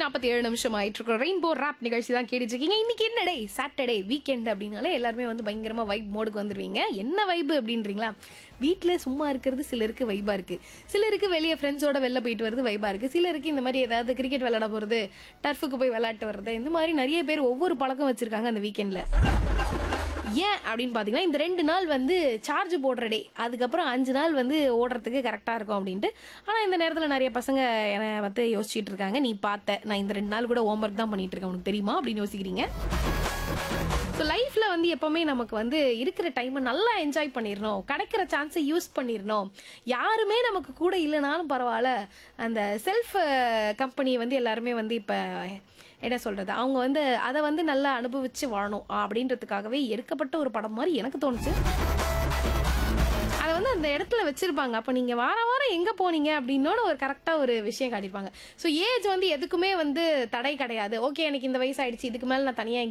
நாற்பத்தி ஏழு நிமிஷம் ஆயிட்டு இருக்கோம் ரெயின்போ ராப் நிகழ்ச்சி தான் கேட்டுட்டு இருக்கீங்க இன்னைக்கு என்ன டே சாட்டர்டே வீக்கெண்ட் அப்படின்னாலே எல்லாருமே வந்து பயங்கரமா வைப் மோடுக்கு வந்துருவீங்க என்ன வைப் அப்படின்றீங்களா வீட்டில் சும்மா இருக்கிறது சிலருக்கு வைபா இருக்கு சிலருக்கு வெளியே ஃப்ரெண்ட்ஸோட வெளில போயிட்டு வருது வைபா இருக்கு சிலருக்கு இந்த மாதிரி ஏதாவது கிரிக்கெட் விளையாட போறது டர்ஃபுக்கு போய் விளையாட்டு வர்றது இந்த மாதிரி நிறைய பேர் ஒவ்வொரு பழக்கம் வச்சிருக்காங்க அந்த வீக்கெண்ட்ல ஏன் அப்படின்னு பார்த்தீங்கன்னா இந்த ரெண்டு நாள் வந்து சார்ஜ் போடுற டே அதுக்கப்புறம் அஞ்சு நாள் வந்து ஓடுறதுக்கு கரெக்டாக இருக்கும் அப்படின்ட்டு ஆனால் இந்த நேரத்தில் நிறைய பசங்க என்னை வந்து யோசிச்சுட்டு இருக்காங்க நீ பார்த்த நான் இந்த ரெண்டு நாள் கூட ஹோம்ஒர்க் தான் பண்ணிட்டு இருக்கேன் உனக்கு தெரியுமா அப்படின்னு யோசிக்கிறீங்க ஸோ லைஃப்பில் வந்து எப்போவுமே நமக்கு வந்து இருக்கிற டைமை நல்லா என்ஜாய் பண்ணிடணும் கிடைக்கிற சான்ஸை யூஸ் பண்ணிடணும் யாருமே நமக்கு கூட இல்லைனாலும் பரவாயில்ல அந்த செல்ஃப் கம்பெனியை வந்து எல்லாருமே வந்து இப்போ என்ன சொல்கிறது அவங்க வந்து அதை வந்து நல்லா அனுபவித்து வாழணும் அப்படின்றதுக்காகவே எடுக்கப்பட்ட ஒரு படம் மாதிரி எனக்கு தோணுச்சு அதை வந்து அந்த இடத்துல வச்சிருப்பாங்க அப்போ நீங்கள் வார வாரம் எங்கே போனீங்க அப்படின்னோட ஒரு கரெக்டாக ஒரு விஷயம் காட்டியிருப்பாங்க ஸோ ஏஜ் வந்து எதுக்குமே வந்து தடை கிடையாது ஓகே எனக்கு இந்த வயசு ஆயிடுச்சு இதுக்கு மேலே நான் தனியாக